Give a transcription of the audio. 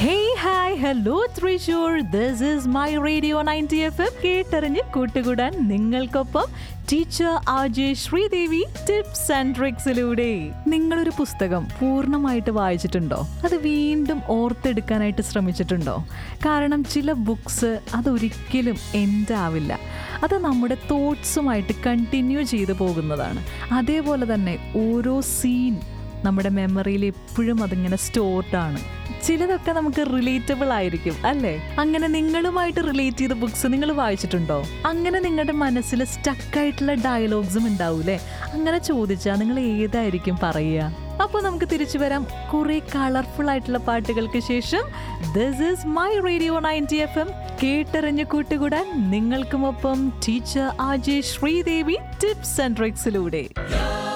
hey hi hello Thrissur this is my radio ninety F M കേട്ടറിഞ്ഞ് കൂട്ടുകൂടാൻ നിങ്ങൾക്കൊപ്പം teacher RJ Sreedevi tips and ട്രിക്സിലൂടെ നിങ്ങളൊരു പുസ്തകം പൂർണ്ണമായിട്ട് വായിച്ചിട്ടുണ്ടോ അത് വീണ്ടും ഓർത്തെടുക്കാനായിട്ട് ശ്രമിച്ചിട്ടുണ്ടോ കാരണം ചില ബുക്സ് അതൊരിക്കലും എൻഡ് ആവില്ല അത് നമ്മുടെ തോട്ട്സുമായിട്ട് കണ്ടിന്യൂ ചെയ്തു പോകുന്നതാണ് അതേപോലെ തന്നെ ഓരോ സീൻ നമ്മുടെ മെമ്മറിയിൽ എപ്പോഴും അതിങ്ങനെ സ്റ്റോർഡ് ആണ് ചിലതൊക്കെ നമുക്ക് റിലേറ്റബിൾ ആയിരിക്കും അല്ലേ അങ്ങനെ നിങ്ങളുമായിട്ട് റിലേറ്റ് ചെയ്ത ബുക്സ് നിങ്ങൾ വായിച്ചിട്ടുണ്ടോ അങ്ങനെ നിങ്ങളുടെ മനസ്സിൽ സ്റ്റക്ക് ആയിട്ടുള്ള ഡയലോഗ്സും ഉണ്ടാവൂലേ അങ്ങനെ ചോദിച്ചാൽ നിങ്ങൾ ഏതായിരിക്കും പറയുക അപ്പോൾ നമുക്ക് തിരിച്ചു വരാം കുറെ കളർഫുൾ ആയിട്ടുള്ള പാട്ടുകൾക്ക് ശേഷം this is my radio ninety F M കേട്ടറിഞ്ഞ് കൂട്ടുകൂടാൻ നിങ്ങൾക്കുമൊപ്പം teacher RJ Sreedevi tips and ട്രിക്സിലൂടെ